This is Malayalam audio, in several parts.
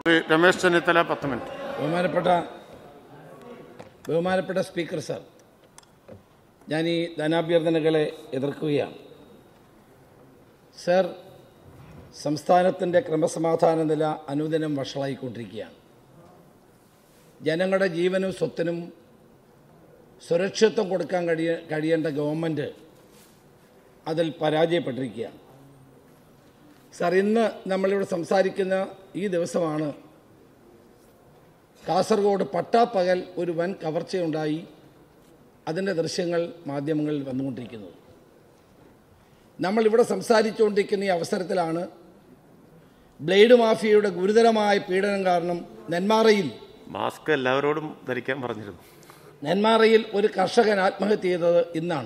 ശ്രീ രമേശ് ചെന്നിത്തല പത്ത് മിനിറ്റ് ബഹുമാനപ്പെട്ട ബഹുമാനപ്പെട്ട സ്പീക്കർ സർ ഞാൻ ഈ ധനാഭ്യർത്ഥനകളെ എതിർക്കുകയാണ് സർ സംസ്ഥാനത്തിൻ്റെ ക്രമസമാധാന നില അനുദിനം വഷളായിക്കൊണ്ടിരിക്കുകയാണ് ജനങ്ങളുടെ ജീവനും സ്വത്തിനും സുരക്ഷിതത്വം കൊടുക്കാൻ കഴിയ കഴിയേണ്ട ഗവൺമെൻറ് അതിൽ പരാജയപ്പെട്ടിരിക്കുകയാണ് സർ ഇന്ന് നമ്മളിവിടെ സംസാരിക്കുന്ന ഈ ദിവസമാണ് കാസർഗോഡ് പട്ടാപ്പകൽ ഒരു വൻ കവർച്ചയുണ്ടായി അതിൻ്റെ ദൃശ്യങ്ങൾ മാധ്യമങ്ങളിൽ വന്നുകൊണ്ടിരിക്കുന്നത് നമ്മളിവിടെ സംസാരിച്ചുകൊണ്ടിരിക്കുന്ന ഈ അവസരത്തിലാണ് ബ്ലേഡ് മാഫിയയുടെ ഗുരുതരമായ പീഡനം കാരണം നെന്മാറയിൽ മാസ്ക് എല്ലാവരോടും ധരിക്കാൻ പറഞ്ഞിരുന്നു നെന്മാറയിൽ ഒരു കർഷകൻ ആത്മഹത്യ ചെയ്തത് ഇന്നാണ്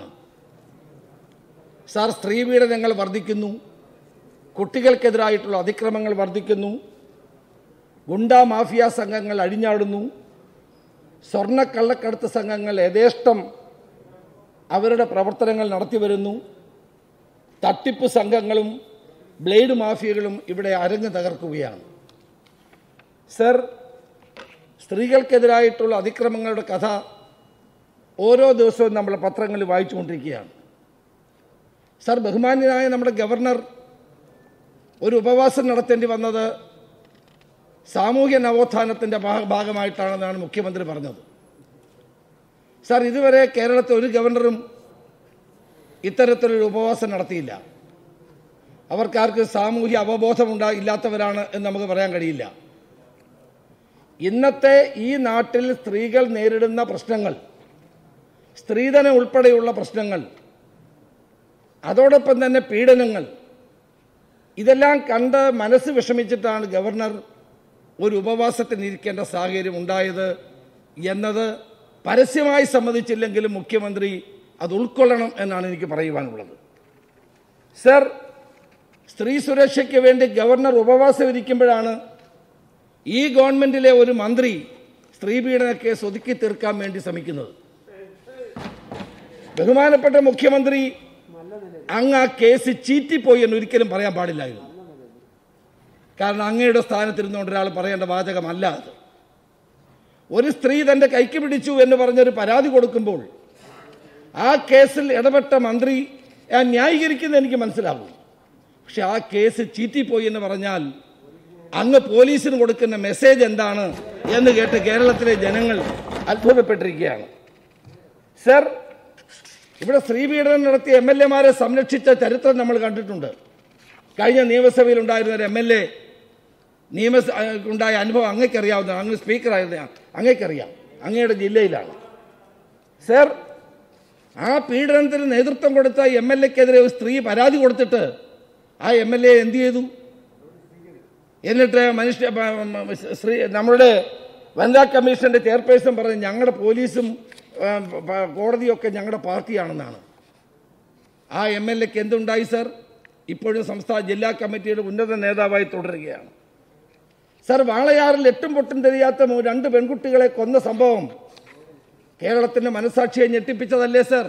സാർ സ്ത്രീ പീഡനങ്ങൾ വർദ്ധിക്കുന്നു കുട്ടികൾക്കെതിരായിട്ടുള്ള അതിക്രമങ്ങൾ വർദ്ധിക്കുന്നു ഗുണ്ടാ മാഫിയ സംഘങ്ങൾ അഴിഞ്ഞാടുന്നു സ്വർണ്ണക്കള്ളക്കടത്ത് സംഘങ്ങൾ യഥേഷ്ടം അവരുടെ പ്രവർത്തനങ്ങൾ നടത്തി വരുന്നു തട്ടിപ്പ് സംഘങ്ങളും ബ്ലേഡ് മാഫിയകളും ഇവിടെ അരങ്ങ് തകർക്കുകയാണ് സർ സ്ത്രീകൾക്കെതിരായിട്ടുള്ള അതിക്രമങ്ങളുടെ കഥ ഓരോ ദിവസവും നമ്മൾ പത്രങ്ങളിൽ വായിച്ചുകൊണ്ടിരിക്കുകയാണ് സർ ബഹുമാന്യനായ നമ്മുടെ ഗവർണർ ഒരു ഉപവാസം നടത്തേണ്ടി വന്നത് സാമൂഹ്യ നവോത്ഥാനത്തിൻ്റെ ഭാ- ഭാഗമായിട്ടാണെന്നാണ് മുഖ്യമന്ത്രി പറഞ്ഞത് സാർ ഇതുവരെ കേരളത്തിൽ ഒരു ഗവർണറും ഇത്തരത്തിലൊരു ഉപവാസം നടത്തിയില്ല അവർക്കാർക്ക് സാമൂഹ്യ അവബോധമുണ്ടാ ഇല്ലാത്തവരാണ് എന്ന് നമുക്ക് പറയാൻ കഴിയില്ല ഇന്നത്തെ ഈ നാട്ടിൽ സ്ത്രീകൾ നേരിടുന്ന പ്രശ്നങ്ങൾ സ്ത്രീധനം ഉൾപ്പെടെയുള്ള പ്രശ്നങ്ങൾ അതോടൊപ്പം തന്നെ പീഡനങ്ങൾ ഇതെല്ലാം കണ്ട് മനസ്സ് വിഷമിച്ചിട്ടാണ് ഗവർണർ ഒരു ഉപവാസത്തിന് ഇരിക്കേണ്ട സാഹചര്യം ഉണ്ടായത് എന്നത് പരസ്യമായി സമ്മതിച്ചില്ലെങ്കിലും മുഖ്യമന്ത്രി അത് ഉൾക്കൊള്ളണം എന്നാണ് എനിക്ക് പറയുവാനുള്ളത് സർ സ്ത്രീ സുരക്ഷയ്ക്ക് വേണ്ടി ഗവർണർ ഉപവാസം ഇരിക്കുമ്പോഴാണ് ഈ ഗവൺമെന്റിലെ ഒരു മന്ത്രി സ്ത്രീ പീഡന കേസ് ഒതുക്കി തീർക്കാൻ വേണ്ടി ശ്രമിക്കുന്നത് ബഹുമാനപ്പെട്ട മുഖ്യമന്ത്രി അങ്ങ് ആ കേസ് ചീറ്റിപ്പോയി എന്ന് ഒരിക്കലും പറയാൻ പാടില്ലായിരുന്നു കാരണം അങ്ങയുടെ സ്ഥാനത്തിരുന്നുകൊണ്ട് ഒരാൾ പറയേണ്ട വാചകമല്ല അത് ഒരു സ്ത്രീ തന്റെ കൈക്ക് പിടിച്ചു എന്ന് പറഞ്ഞൊരു പരാതി കൊടുക്കുമ്പോൾ ആ കേസിൽ ഇടപെട്ട മന്ത്രി ആ ന്യായീകരിക്കുന്നത് എനിക്ക് മനസ്സിലാവും പക്ഷെ ആ കേസ് ചീറ്റിപ്പോയി എന്ന് പറഞ്ഞാൽ അങ്ങ് പോലീസിന് കൊടുക്കുന്ന മെസ്സേജ് എന്താണ് എന്ന് കേട്ട് കേരളത്തിലെ ജനങ്ങൾ അത്ഭുതപ്പെട്ടിരിക്കുകയാണ് സർ ഇവിടെ സ്ത്രീപീഡനം നടത്തിയ എം എൽ എമാരെ സംരക്ഷിച്ച ചരിത്രം നമ്മൾ കണ്ടിട്ടുണ്ട് കഴിഞ്ഞ നിയമസഭയിൽ ഉണ്ടായിരുന്ന ഒരു എം എൽ എ നിയമസ ആ, ഉണ്ടായ അനുഭവം അങ്ങേക്കറിയാവുന്ന അങ്ങ് സ്പീക്കറായിരുന്ന അങ്ങേക്കറിയാം അങ്ങയുടെ ജില്ലയിലാണ് സർ ആ പീഡനത്തിന് നേതൃത്വം കൊടുത്ത എം എൽ എക്കെതിരെ ഒരു സ്ത്രീ പരാതി കൊടുത്തിട്ട് ആ എം എൽ എ എന്ത് ചെയ്തു എന്നിട്ട് മനുഷ്യ പ- മ- ശ്രീ നമ്മുടെ വനിതാ കമ്മീഷന്റെ ചെയർപേഴ്സൺ പറഞ്ഞു ഞങ്ങളുടെ പോലീസും ആ, പ- കോടതിയൊക്കെ ഞങ്ങളുടെ പാർട്ടിയാണെന്നാണ് ആ എം എൽ എക്ക് എന്തുണ്ടായി സർ ഇപ്പോഴും സംസ്ഥാന ജില്ലാ കമ്മിറ്റിയുടെ ഉന്നത നേതാവായി തുടരുകയാണ് സർ വാളയാറിൽ എട്ടും പൊട്ടും തിരിയാത്ത മൂ- രണ്ട് പെൺകുട്ടികളെ കൊന്ന സംഭവം കേരളത്തിന്റെ മനസാക്ഷിയെ ഞെട്ടിപ്പിച്ചതല്ലേ സർ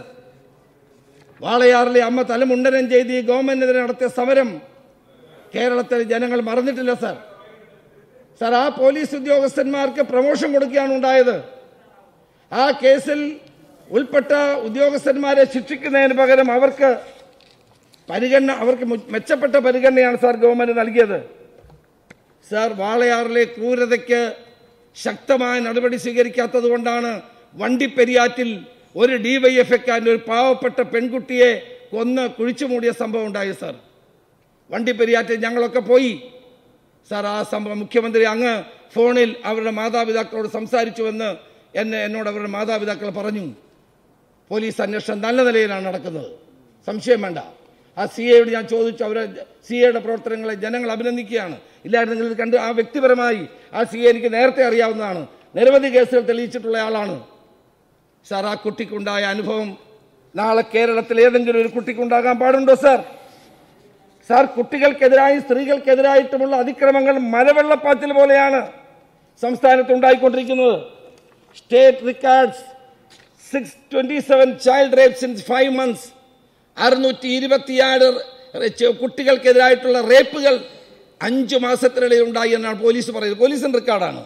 വാളയാറിലെ അമ്മ തലമുണ്ടനം ചെയ്ത് ഈ ഗവൺമെന്റിനെതിരെ നടത്തിയ സമരം കേരളത്തിലെ ജനങ്ങൾ മറന്നിട്ടില്ല സർ സർ ആ പോലീസ് ഉദ്യോഗസ്ഥന്മാർക്ക് പ്രമോഷൻ കൊടുക്കുകയാണ് ഉണ്ടായത് ആ കേസിൽ ഉൾപ്പെട്ട ഉദ്യോഗസ്ഥന്മാരെ ശിക്ഷിക്കുന്നതിന് പകരം അവർക്ക് പരിഗണന അവർക്ക് മു- മെച്ചപ്പെട്ട പരിഗണനയാണ് സാർ ഗവൺമെന്റ് നൽകിയത് സാർ വാളയാറിലെ ക്രൂരതയ്ക്ക് ശക്തമായ നടപടി സ്വീകരിക്കാത്തത് കൊണ്ടാണ് വണ്ടിപ്പെരിയാറ്റിൽ ഒരു ഡിവൈഎഫ്എക്കാരൻ്റെ ഒരു പാവപ്പെട്ട പെൺകുട്ടിയെ കൊന്ന് കുഴിച്ചു മൂടിയ സംഭവം ഉണ്ടായി സാർ വണ്ടിപ്പെരിയാറ്റിൽ ഞങ്ങളൊക്കെ പോയി സാർ ആ സംഭവം മുഖ്യമന്ത്രി അങ്ങ് ഫോണിൽ അവരുടെ മാതാപിതാക്കളോട് സംസാരിച്ചുവെന്ന് എന്നെ എന്നോട് അവരുടെ മാതാപിതാക്കൾ പറഞ്ഞു പോലീസ് അന്വേഷണം നല്ല നിലയിലാണ് നടക്കുന്നത് സംശയം വേണ്ട ആ സി എയോട് ഞാൻ ചോദിച്ചു അവരെ സി എയുടെ പ്രവർത്തനങ്ങളെ ജനങ്ങൾ അഭിനന്ദിക്കുകയാണ് ഇല്ലായിരുന്നെങ്കിൽ ഇത് കണ്ട് ആ വ്യക്തിപരമായി ആ സി എ എനിക്ക് നേരത്തെ അറിയാവുന്നതാണ് നിരവധി കേസുകൾ തെളിയിച്ചിട്ടുള്ള ആളാണ് സാർ ആ കുട്ടിക്കുണ്ടായ അനുഭവം നാളെ കേരളത്തിൽ ഏതെങ്കിലും ഒരു കുട്ടിക്കുണ്ടാകാൻ പാടുണ്ടോ സാർ സാർ കുട്ടികൾക്കെതിരായും സ്ത്രീകൾക്കെതിരായിട്ടുമുള്ള അതിക്രമങ്ങൾ മലവെള്ളപ്പാച്ചിൽ പോലെയാണ് സംസ്ഥാനത്ത് ഉണ്ടായിക്കൊണ്ടിരിക്കുന്നത് state records six twenty seven child rapes in five months അറുന്നൂറ്റി ഇരുപത്തിയാറ് കുട്ടികൾക്കെതിരായിട്ടുള്ള റേപ്പുകൾ അഞ്ചു മാസത്തിനിടയിൽ ഉണ്ടായി എന്നാണ് പോലീസ് പറയുന്നത് പോലീസിന്റെ റെക്കോർഡാണ്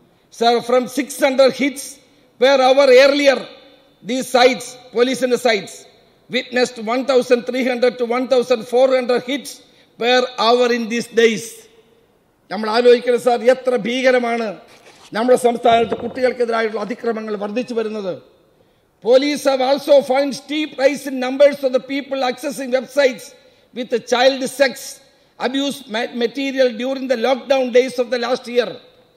sir from six hundred hits per hour earlier the sites പോലീസിന്റെ sites witnessed one thousand three hundred to one thousand four hundred hits per hour in these days നമ്മൾ ആലോചിക്കണം സാർ എത്ര ഭീകരമാണ് നമ്മുടെ സംസ്ഥാനത്ത് കുട്ടികൾക്കെതിരായിട്ടുള്ള അതിക്രമങ്ങൾ വർദ്ധിച്ചു വരുന്നത് police have also found steep rise in numbers of the people accessing websites with child sex abuse ma- material during the lockdown days of the last year.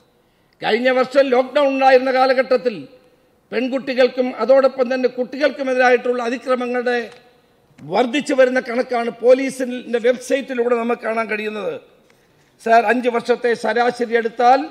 കഴിഞ്ഞ വർഷം ലോക്ക്ഡൌൺ ഉണ്ടായിരുന്ന കാലഘട്ടത്തിൽ പെൺകുട്ടികൾക്കും അതോടൊപ്പം തന്നെ കുട്ടികൾക്കുമെതിരായിട്ടുള്ള അതിക്രമങ്ങളുടെ വർദ്ധിച്ചു വരുന്ന കണക്കാണ് പോലീസിന്റെ വെബ്സൈറ്റിലൂടെ നമുക്ക് കാണാൻ കഴിയുന്നത് സാർ അഞ്ച് വർഷത്തെ ശരാശരി എടുത്താൽ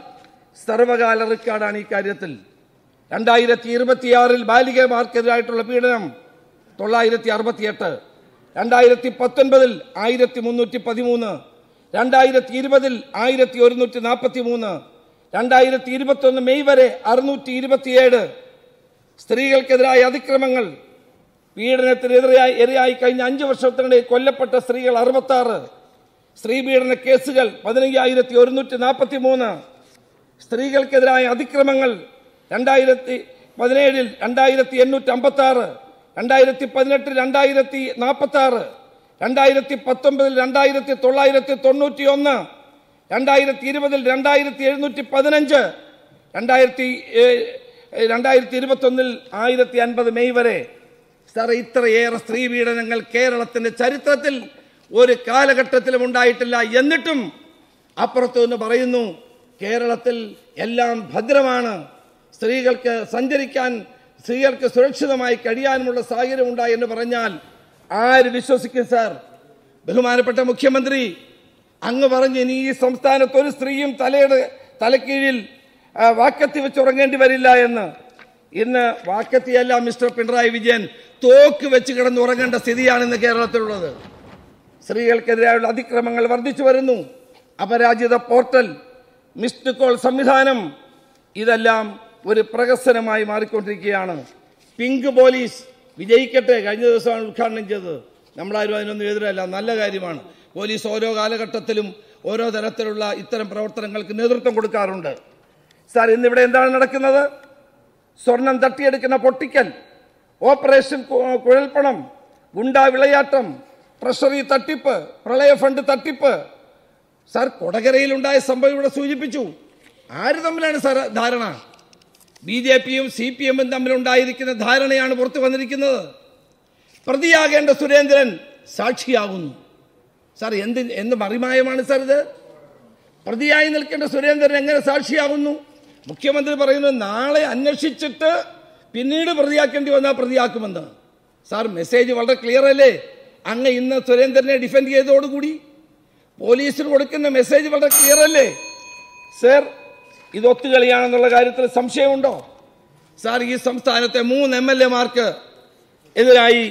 സർവകാല റെക്കോർഡാണ് ഈ കാര്യത്തിൽ രണ്ടായിരത്തി ഇരുപത്തിയാറിൽ ബാലികമാർക്കെതിരായിട്ടുള്ള പീഡനം തൊള്ളായിരത്തി അറുപത്തിയെട്ട് രണ്ടായിരത്തി പത്തൊൻപതിൽ ആയിരത്തി മുന്നൂറ്റി പതിമൂന്ന് രണ്ടായിരത്തി ഇരുപതിൽ ആയിരത്തി ഒരുന്നൂറ്റി നാൽപ്പത്തി മൂന്ന് രണ്ടായിരത്തി ഇരുപത്തൊന്ന് മെയ് വരെ അറുന്നൂറ്റി ഇരുപത്തിയേഴ് സ്ത്രീകൾക്കെതിരായ അതിക്രമങ്ങൾ പീഡനത്തിനെതിരായി ഇരയായി കഴിഞ്ഞ അഞ്ച് വർഷത്തിനിടെ കൊല്ലപ്പെട്ട സ്ത്രീകൾ അറുപത്തി ആറ് സ്ത്രീപീഡന കേസുകൾ പതിനയ്യായിരത്തി ഒരുന്നൂറ്റി നാൽപ്പത്തി മൂന്ന് സ്ത്രീകൾക്കെതിരായ അതിക്രമങ്ങൾ രണ്ടായിരത്തി പതിനേഴിൽ രണ്ടായിരത്തി എണ്ണൂറ്റി അമ്പത്തി ആറ് രണ്ടായിരത്തി പതിനെട്ടിൽ രണ്ടായിരത്തി നാൽപ്പത്തി ആറ് രണ്ടായിരത്തി പത്തൊമ്പതിൽ രണ്ടായിരത്തി തൊള്ളായിരത്തി തൊണ്ണൂറ്റി ഒന്ന് രണ്ടായിരത്തി ഇരുപതിൽ രണ്ടായിരത്തി എഴുന്നൂറ്റി പതിനഞ്ച് രണ്ടായിരത്തി ഏ- രണ്ടായിരത്തി ഇരുപത്തൊന്നിൽ ആയിരത്തി അൻപത് മെയ് വരെ സാറേ ഇത്രയേറെ സ്ത്രീ പീഡനങ്ങൾ കേരളത്തിന്റെ ചരിത്രത്തിൽ ഒരു കാലഘട്ടത്തിലും ഉണ്ടായിട്ടില്ല എന്നിട്ടും അപ്പുറത്തു നിന്ന് പറയുന്നു കേരളത്തിൽ എല്ലാം ഭദ്രമാണ് സ്ത്രീകൾക്ക് സഞ്ചരിക്കാൻ സ്ത്രീകൾക്ക് സുരക്ഷിതമായി കഴിയാനുമുള്ള സാഹചര്യം ഉണ്ടായി എന്ന് പറഞ്ഞാൽ ആര് വിശ്വസിക്കും സാർ ബഹുമാനപ്പെട്ട മുഖ്യമന്ത്രി അങ്ങ് പറഞ്ഞ് ഇനി ഈ സംസ്ഥാനത്ത് ഒരു സ്ത്രീയും തലയുടെ തലക്കീഴിൽ ആ, വാക്കത്തി വെച്ച് ഉറങ്ങേണ്ടി വരില്ല എന്ന് ഇന്ന് വാക്കത്തിയല്ല മിസ്റ്റർ പിണറായി വിജയൻ തോക്ക് വെച്ച് കിടന്ന് ഉറങ്ങേണ്ട സ്ഥിതിയാണ് ഇന്ന് കേരളത്തിലുള്ളത് സ്ത്രീകൾക്കെതിരായുള്ള അതിക്രമങ്ങൾ വർദ്ധിച്ചു വരുന്നു അപരാജിത പോർട്ടൽ മിസ്ഡ് കോൾ സംവിധാനം ഇതെല്ലാം ഒരു പ്രഹസനമായി മാറിക്കൊണ്ടിരിക്കുകയാണ് പിങ്ക് പോലീസ് വിജയിക്കട്ടെ കഴിഞ്ഞ ദിവസമാണ് ഉദ്ഘാടനം ചെയ്തത് നമ്മളാരും അതിനൊന്നും എതിരല്ല നല്ല കാര്യമാണ് പോലീസ് ഓരോ കാലഘട്ടത്തിലും ഓരോ തരത്തിലുള്ള ഇത്തരം പ്രവർത്തനങ്ങൾക്ക് നേതൃത്വം കൊടുക്കാറുണ്ട് സാർ ഇന്നിവിടെ എന്താണ് നടക്കുന്നത് സ്വർണം തട്ടിയെടുക്കുന്ന പൊട്ടിക്കൽ ഓപ്പറേഷൻ കു- കുഴൽപ്പണം ഗുണ്ടാ വിളയാട്ടം ട്രഷറി തട്ടിപ്പ് പ്രളയ ഫണ്ട് തട്ടിപ്പ് സാർ കൊടകരയിലുണ്ടായ സംഭവം ഇവിടെ സൂചിപ്പിച്ചു ആര് തമ്മിലാണ് സാർ ധാരണ ബി ജെ പിയും സി പി എമ്മും തമ്മിലുണ്ടായിരിക്കുന്ന ധാരണയാണ് പുറത്തു വന്നിരിക്കുന്നത് പ്രതിയാകേണ്ട സുരേന്ദ്രൻ സാക്ഷിയാകുന്നു സാർ എന്ത് എന്ത് മറിമായമാണ് സാർ ഇത് പ്രതിയായി നിൽക്കേണ്ട സുരേന്ദ്രൻ എങ്ങനെ സാക്ഷിയാകുന്നു മുഖ്യമന്ത്രി പറയുന്നത് നാളെ അന്വേഷിച്ചിട്ട് പിന്നീട് പ്രതിയാക്കേണ്ടി വന്നാൽ പ്രതിയാക്കുമെന്ന് സാർ മെസ്സേജ് വളരെ ക്ലിയർ അല്ലേ അങ്ങ് ഇന്ന് സുരേന്ദ്രനെ ഡിഫെൻഡ് ചെയ്തതോടുകൂടി പോലീസിന് കൊടുക്കുന്ന മെസ്സേജ് വളരെ ക്ലിയർ അല്ലേ സർ ഇത് ഒത്തുകളിയാണെന്നുള്ള കാര്യത്തിൽ സംശയമുണ്ടോ സാർ ഈ സംസ്ഥാനത്തെ മൂന്ന് എം എൽ എമാർക്ക് എതിരായി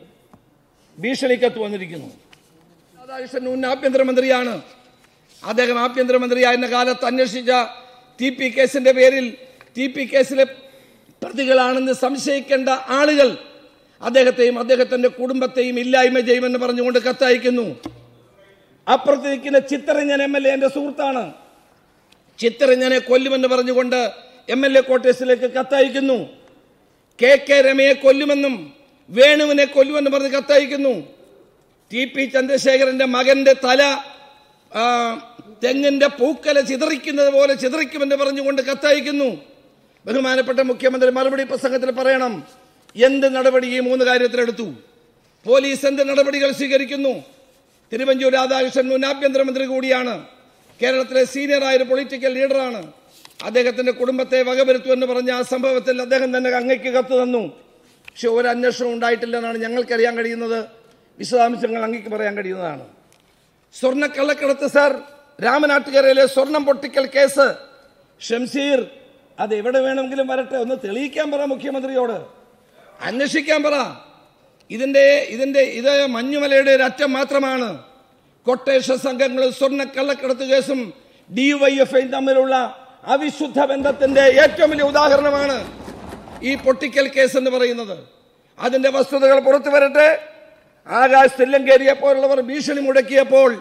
ഭീഷണിക്കത്ത് വന്നിരിക്കുന്നു രാധാകൃഷ്ണൻ മുൻ ആഭ്യന്തരമന്ത്രിയാണ് അദ്ദേഹം ആഭ്യന്തരമന്ത്രിയായിരുന്ന കാലത്ത് അന്വേഷിച്ച ടി പി കേസിന്റെ പേരിൽ ടി പി കേസിലെ പ്രതികളാണെന്ന് സംശയിക്കേണ്ട ആളുകൾ അദ്ദേഹത്തെയും അദ്ദേഹത്തിന്റെ കുടുംബത്തെയും ഇല്ലായ്മ ചെയ്യുമെന്ന് പറഞ്ഞുകൊണ്ട് കത്തയക്കുന്നു അപ്പുറത്ത് നിൽക്കുന്ന ചിത്തരഞ്ഞൻ എം എൽ എ എന്റെ സുഹൃത്താണ് ചിത്തരഞ്ഞനെ കൊല്ലുമെന്ന് പറഞ്ഞുകൊണ്ട് എം എൽ എ ക്വാർട്ടേഴ്സിലേക്ക് കത്തയക്കുന്നു കെ കെ രമയെ കൊല്ലുമെന്നും വേണുവിനെ കൊല്ലുമെന്ന് പറഞ്ഞ് കത്തയക്കുന്നു ടി പി ചന്ദ്രശേഖരന്റെ മകന്റെ തല ആ, തെങ്ങിന്റെ പൂക്കല ചിതറിക്കുന്നത് പോലെ ചിതറിക്കുമെന്ന് പറഞ്ഞുകൊണ്ട് കത്തയക്കുന്നു ബഹുമാനപ്പെട്ട മുഖ്യമന്ത്രി മറുപടി പ്രസംഗത്തിൽ പറയണം എന്ത് നടപടി ഈ മൂന്ന് കാര്യത്തിലെടുത്തു പോലീസ് എന്ത് നടപടികൾ സ്വീകരിക്കുന്നു തിരുവഞ്ചൂർ രാധാകൃഷ്ണൻ മുൻ ആഭ്യന്തരമന്ത്രി കൂടിയാണ് കേരളത്തിലെ സീനിയറായ ഒരു പൊളിറ്റിക്കൽ ലീഡറാണ് അദ്ദേഹത്തിന്റെ കുടുംബത്തെ വകവരുത്തുമെന്ന് പറഞ്ഞ ആ സംഭവത്തിൽ അദ്ദേഹം തന്നെ അങ്ങയ്ക്ക് കത്ത് തന്നു പക്ഷെ ഒരു അന്വേഷണം ഉണ്ടായിട്ടില്ലെന്നാണ് ഞങ്ങൾക്കറിയാൻ കഴിയുന്നത് വിശദാംശങ്ങൾ അങ്ങേക്ക് പറയാൻ കഴിയുന്നതാണ് സ്വർണ്ണക്കള്ളക്കടത്ത് സാർ രാമനാട്ടുകരയിലെ സ്വർണം പൊട്ടിക്കൽ കേസ് ഷംസീർ അത് എവിടെ വേണമെങ്കിലും വരട്ടെ ഒന്ന് തെളിയിക്കാൻ പറ മുഖ്യമന്ത്രിയോട് അന്വേഷിക്കാൻ പറ ഇതിന്റെ ഇതിന്റെ ഇത് മഞ്ഞുമലയുടെ ഒരു അറ്റം മാത്രമാണ് കൊട്ടേഷൻ സംഘങ്ങളും സ്വർണ്ണ കള്ളക്കടത്ത് കേസും ഡിവൈഎഫ്ഐയും തമ്മിലുള്ള അവിശുദ്ധ ബന്ധത്തിന്റെ ഏറ്റവും വലിയ ഉദാഹരണമാണ് ഈ പൊട്ടിക്കൽ കേസ് എന്ന് പറയുന്നത് അതിന്റെ വസ്തുതകൾ പുറത്തു വരട്ടെ ആകാശ് തില്ലങ്കേരിയെ പോലുള്ളവർ ഭീഷണി മുടക്കിയപ്പോൾ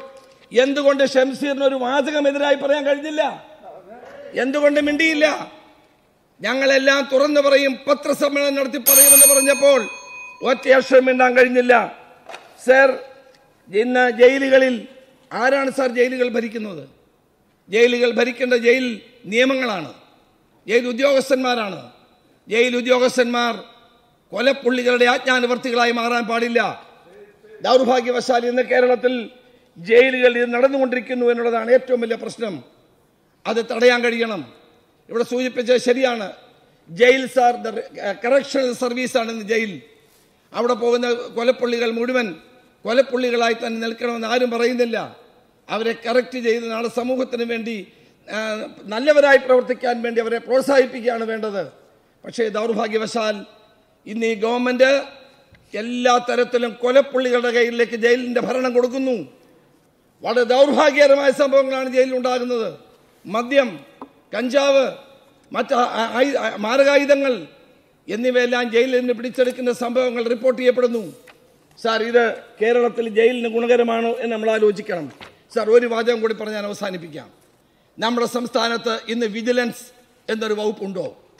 എന്തുകൊണ്ട് ഷംസീറിന് ഒരു വാചകം എതിരായി പറയാൻ കഴിഞ്ഞില്ല എന്തുകൊണ്ട് മിണ്ടിയില്ല ഞങ്ങളെല്ലാം തുറന്നു പറയും പത്രസമ്മേളനം നടത്തി പറയുമെന്ന് പറഞ്ഞപ്പോൾ ഒറ്റ അക്ഷരം മിണ്ടാൻ കഴിഞ്ഞില്ല സർ ഇന്ന് ജയിലുകളിൽ ആരാണ് സാർ ജയിലുകൾ ഭരിക്കുന്നത് ജയിലുകൾ ഭരിക്കേണ്ട ജയിൽ നിയമങ്ങളാണ് ജയിൽ ഉദ്യോഗസ്ഥന്മാരാണ് ജയിൽ ഉദ്യോഗസ്ഥന്മാർ കൊലപ്പുള്ളികളുടെ ആജ്ഞാനുവർത്തികളായി മാറാൻ പാടില്ല ദൗർഭാഗ്യവശാൽ ഇന്ന് കേരളത്തിൽ ജയിലുകളിൽ ഇത് നടന്നുകൊണ്ടിരിക്കുന്നു എന്നുള്ളതാണ് ഏറ്റവും വലിയ പ്രശ്നം അത് തടയാൻ കഴിയണം ഇവിടെ സൂചിപ്പിച്ചത് ശരിയാണ് ജയിൽ സാർ കറക്ഷണൽ സർവീസാണ് ഇന്ന് ജയിൽ അവിടെ പോകുന്ന കൊലപ്പുള്ളികൾ മുഴുവൻ കൊലപ്പുള്ളികളായി തന്നെ നിൽക്കണമെന്ന് ആരും പറയുന്നില്ല അവരെ കറക്റ്റ് ചെയ്ത് നാളെ സമൂഹത്തിന് വേണ്ടി ആ, നല്ലവരായി പ്രവർത്തിക്കാൻ വേണ്ടി അവരെ പ്രോത്സാഹിപ്പിക്കുകയാണ് വേണ്ടത് പക്ഷേ ദൗർഭാഗ്യവശാൽ ഇന്ന് ഈ ഗവൺമെന്റ് എല്ലാ തരത്തിലും കൊലപ്പുള്ളികളുടെ കയ്യിലേക്ക് ജയിലിന്റെ ഭരണം കൊടുക്കുന്നു വളരെ ദൗർഭാഗ്യകരമായ സംഭവങ്ങളാണ് ജയിലിൽ ഉണ്ടാകുന്നത് മദ്യം കഞ്ചാവ് മറ്റ് ആ- ആയു- ആ- മാരകായുധങ്ങൾ എന്നിവയെല്ലാം ജയിലിൽ നിന്ന് പിടിച്ചെടുക്കുന്ന സംഭവങ്ങൾ റിപ്പോർട്ട് ചെയ്യപ്പെടുന്നു സാർ ഇത് കേരളത്തിൽ ജയിലിന് ഗുണകരമാണോ എന്ന് നമ്മൾ ആലോചിക്കണം സാർ ഒരു വാചകം കൂടി പറഞ്ഞ് ഞാൻ അവസാനിപ്പിക്കാം നമ്മുടെ സംസ്ഥാനത്ത് ഇന്ന് വിജിലൻസ് എന്നൊരു വകുപ്പുണ്ടോ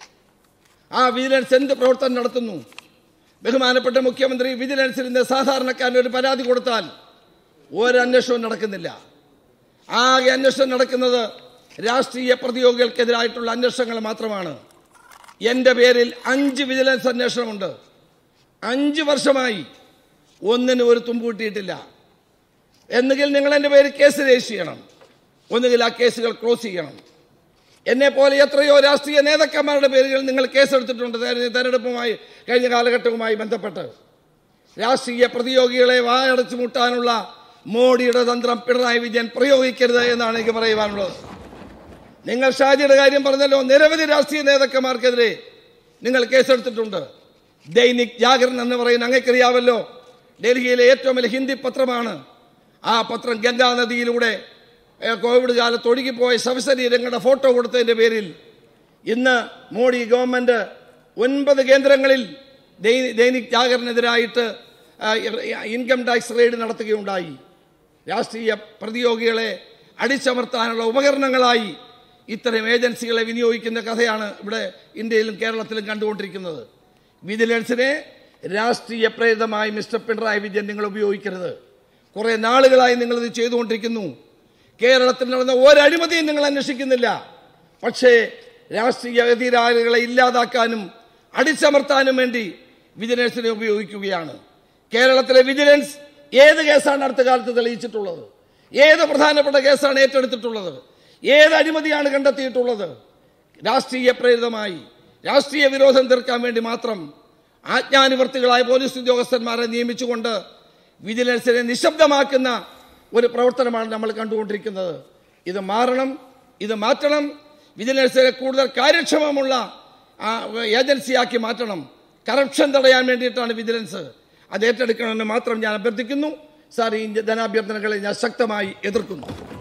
ആ വിജിലൻസ് എന്ത് പ്രവർത്തനം നടത്തുന്നു ബഹുമാനപ്പെട്ട മുഖ്യമന്ത്രി വിജിലൻസിൽ നിന്ന് സാധാരണക്കാരന് ഒരു പരാതി കൊടുത്താൽ ഒരു അന്വേഷണവും നടക്കുന്നില്ല ആകെ അന്വേഷണം നടക്കുന്നത് രാഷ്ട്രീയ പ്രതിയോഗികൾക്കെതിരായിട്ടുള്ള അന്വേഷണങ്ങൾ മാത്രമാണ് എൻ്റെ പേരിൽ അഞ്ച് വിജിലൻസ് അന്വേഷണമുണ്ട് അഞ്ച് വർഷമായി ഒന്നിനും ഒരു തുമ്പ് കിട്ടിയിട്ടില്ല എന്നുകിൽ നിങ്ങൾ എൻ്റെ പേരിൽ കേസ് രജിസ്റ്റർ ചെയ്യണം ഒന്നുകിൽ ആ കേസുകൾ ക്ലോസ് ചെയ്യണം എന്നെ പോലെ എത്രയോ രാഷ്ട്രീയ നേതാക്കന്മാരുടെ പേരുകൾ നിങ്ങൾ കേസെടുത്തിട്ടുണ്ട് തെര- തെരഞ്ഞെടുപ്പുമായി കഴിഞ്ഞ കാലഘട്ടവുമായി ബന്ധപ്പെട്ട് രാഷ്ട്രീയ പ്രതിയോഗികളെ വായടച്ചു മുട്ടാനുള്ള മോഡിയുടെ തന്ത്രം പിണറായി വിജയൻ പ്രയോഗിക്കരുത് എന്നാണ് എനിക്ക് പറയുവാനുള്ളത് നിങ്ങൾ ഷാജിയുടെ കാര്യം പറഞ്ഞല്ലോ നിരവധി രാഷ്ട്രീയ നേതാക്കന്മാർക്കെതിരെ നിങ്ങൾ കേസെടുത്തിട്ടുണ്ട് ദൈനിക് ജാഗരൻ എന്ന് പറയുന്ന അങ്ങേക്കറിയാവല്ലോ ഡൽഹിയിലെ ഏറ്റവും വലിയ ഹിന്ദി പത്രമാണ് ആ പത്രം ഗംഗാ നദിയിലൂടെ ഏ, കോവിഡ് കാലത്ത് ഒഴുകിപ്പോയ ശവശരീരങ്ങളുടെ ഫോട്ടോ കൊടുത്തതിന്റെ പേരിൽ ഇന്ന് മോഡി ഗവൺമെന്റ് ഒൻപത് കേന്ദ്രങ്ങളിൽ ദൈ- ദൈനിക് ജാഗരനെതിരായിട്ട് ആ, ഇൻകം ടാക്സ് റെയ്ഡ് നടത്തുകയുണ്ടായി രാഷ്ട്രീയ പ്രതിയോഗികളെ അടിച്ചമർത്താനുള്ള ഉപകരണങ്ങളായി ഇത്തരം ഏജൻസികളെ വിനിയോഗിക്കുന്ന കഥയാണ് ഇവിടെ ഇന്ത്യയിലും കേരളത്തിലും കണ്ടുകൊണ്ടിരിക്കുന്നത് വിജിലൻസിനെ രാഷ്ട്രീയ പ്രേരിതമായി മിസ്റ്റർ പിണറായി വിജയൻ നിങ്ങൾ ഉപയോഗിക്കരുത് കുറെ നാളുകളായി നിങ്ങൾ ഇത് ചെയ്തുകൊണ്ടിരിക്കുന്നു കേരളത്തിൽ നടന്ന ഒരഴിമതിയും നിങ്ങൾ അന്വേഷിക്കുന്നില്ല പക്ഷേ രാഷ്ട്രീയ എതിരാളികളെ ഇല്ലാതാക്കാനും അടിച്ചമർത്താനും വേണ്ടി വിജിലൻസിനെ ഉപയോഗിക്കുകയാണ് കേരളത്തിലെ വിജിലൻസ് ഏത് കേസാണ് അടുത്ത കാലത്ത് തെളിയിച്ചിട്ടുള്ളത് ഏത് പ്രധാനപ്പെട്ട കേസാണ് ഏറ്റെടുത്തിട്ടുള്ളത് ഏത് അഴിമതിയാണ് കണ്ടെത്തിയിട്ടുള്ളത് രാഷ്ട്രീയ പ്രേരിതമായി രാഷ്ട്രീയ വിരോധം തീർക്കാൻ വേണ്ടി മാത്രം ആജ്ഞാനുവർത്തികളായ പോലീസ് ഉദ്യോഗസ്ഥന്മാരെ നിയമിച്ചുകൊണ്ട് വിജിലൻസിനെ നിശബ്ദമാക്കുന്ന ഒരു പ്രവർത്തനമാണ് നമ്മൾ കണ്ടുകൊണ്ടിരിക്കുന്നത് ഇത് മാറണം ഇത് മാറ്റണം വിജിലൻസിനെ കൂടുതൽ കാര്യക്ഷമമുള്ള ആ, ഏജൻസിയാക്കി മാറ്റണം കറപ്ഷൻ തടയാൻ വേണ്ടിയിട്ടാണ് വിജിലൻസ് അത് ഏറ്റെടുക്കണമെന്ന് മാത്രം ഞാൻ അഭ്യർത്ഥിക്കുന്നു സാർ ഈ ധനാഭ്യർത്ഥനകളെ ഞാൻ ശക്തമായി എതിർക്കുന്നു